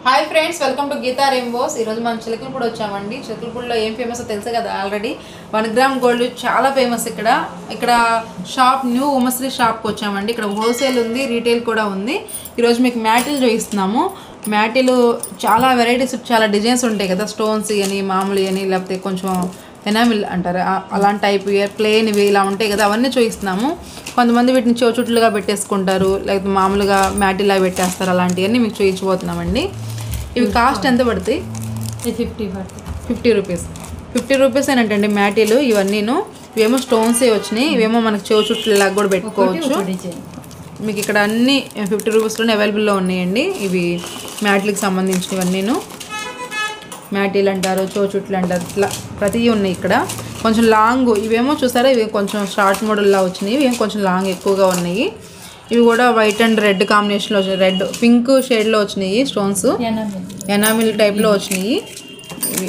hi friends welcome to Geetha rainbows ఈరోజు మనం చిలకలపూడి వచ్చామండి చిలకలపూడిలో ఏం ఫేమస్ తెలుసు కదా ఆల్రెడీ వన్ గ్రామ్ గోల్డ్ చాలా ఫేమస్ ఇక్కడ ఇక్కడ షాప్ న్యూ ఉమశ్రీ షాప్కి వచ్చామండి ఇక్కడ హోల్సేల్ ఉంది రీటైల్ కూడా ఉంది ఈరోజు మీకు మ్యాటిల్ చూపిస్తున్నాము మ్యాటిలు చాలా వెరైటీస్ చాలా డిజైన్స్ ఉంటాయి కదా స్టోన్స్ అని మామూలు అని లేకపోతే కొంచెం ఎనామిల్ అంటారు ఆ- అలాంటి టైప్ ప్లేన్ ఇవి ఇలా ఉంటాయి కదా అవన్నీ చూపిస్తున్నాము కొంతమంది వీటిని చోచుట్లుగా పెట్టేసుకుంటారు లేకపోతే మామూలుగా మ్యాటిలా పెట్టేస్తారు అలాంటివన్నీ మీకు చూపించబోతున్నామండి ఇవి కాస్ట్ ఎంత పడుతాయి fifty forty fifty rupees fifty rupees ఏంటండి మ్యాటీలు ఇవన్నీను ఇవేమో స్టోన్సే వచ్చినాయి ఇవేమో మనకి చెవు చుట్టూ కూడా పెట్టుకోవచ్చు డిజైన్ మీకు ఇక్కడ అన్ని ఫిఫ్టీ రూపీస్లోనే అవైలబుల్లో ఉన్నాయండి ఇవి మ్యాట్లకి సంబంధించినవన్నీను మ్యాటీలు అంటారు చోచుట్లు అంటారు ఇట్లా ప్రతి ఉన్నాయి ఇక్కడ కొంచెం లాంగ్ ఇవేమో చూసారా ఇవి కొంచెం షార్ట్ మోడల్లా వచ్చినాయి ఇవి కొంచెం లాంగ్ ఎక్కువగా ఉన్నాయి ఇవి కూడా వైట్ అండ్ రెడ్ కాంబినేషన్లో వచ్చినాయి రెడ్ పింక్ షేడ్లో వచ్చినాయి స్టోన్స్ ఎనామిల్ టైప్లో వచ్చినాయి ఇవి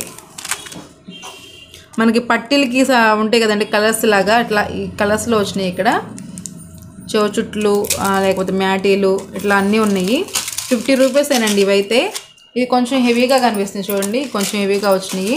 మనకి పట్టీలకి స- ఉంటాయి కదండి కలర్స్ లాగా ఇట్లా ఈ కలర్స్లో వచ్చినాయి ఇక్కడ చోచుట్లు ఆ, లేకపోతే మ్యాటీలు ఇట్లా అన్నీ ఉన్నాయి ఫిఫ్టీ రూపీసేనండి ఇవైతే ఇది కొంచెం హెవీగా కనిపిస్తుంది చూడండి కొంచెం హెవీగా వచ్చినాయి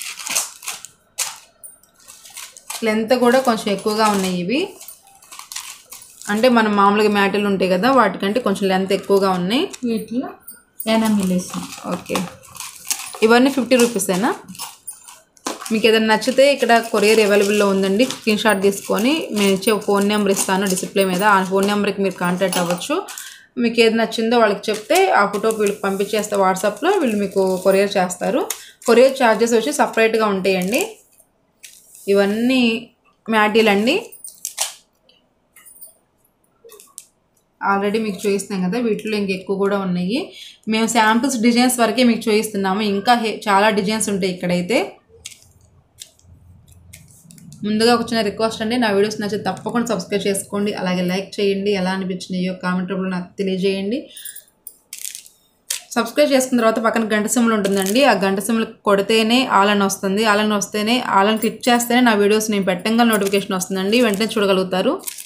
లెంత్ కూడా కొంచెం ఎక్కువగా ఉన్నాయి ఇవి అంటే మనం మామూలుగా మ్యాటీలు ఉంటాయి కదా వాటికంటే కొంచెం లెంత్ ఎక్కువగా ఉన్నాయి వీటిలో ఎనామిల్ వేసాం ఓకే ఇవన్నీ ఫిఫ్టీ రూపీసేనా మీకు ఏదైనా నచ్చితే ఇక్కడ కొరియర్ అవైలబుల్లో ఉందండి స్క్రీన్ షాట్ తీసుకొని నేను ఇచ్చే ఫోన్ నెంబర్ ఇస్తాను డిస్ప్లే మీద ఆ ఫోన్ నెంబర్కి మీరు కాంటాక్ట్ అవ్వచ్చు మీకు ఏది నచ్చిందో వాళ్ళకి చెప్తే ఆ ఫోటో వీళ్ళకి పంపించేస్తే వాట్సాప్లో వీళ్ళు మీకు కొరియర్ చేస్తారు కొరియర్ ఛార్జెస్ వచ్చి సపరేట్గా ఉంటాయండి ఇవన్నీ మ్యాటీలు అండి ఆల్రెడీ మీకు చూపిస్తున్నాం కదా వీటిలో ఇంక ఎక్కువ కూడా ఉన్నాయి మేము శాంపిల్స్ డిజైన్స్ వరకే మీకు చూపిస్తున్నాము ఇంకా హె- చాలా డిజైన్స్ ఉంటాయి ఇక్కడైతే ముందుగా ఒక చిన్న రిక్వెస్ట్ అండి నా వీడియోస్ నచ్చితే తప్పకుండా సబ్స్క్రైబ్ చేసుకోండి అలాగే లైక్ చేయండి ఎలా అనిపించినాయో కామెంట్ రూపంలో నాకు తెలియజేయండి సబ్స్క్రైబ్ చేసుకున్న తర్వాత పక్కన గంట సింబల్ ఉంటుందండి ఆ గంట సింబల్ కొడితేనే ఆల్ అని వస్తుంది ఆల్ అని వస్తేనే ఆల్ అని క్లిక్ చేస్తేనే నా వీడియోస్ నేను పెట్టంగా నోటిఫికేషన్ వస్తుందండి వెంటనే చూడగలుగుతారు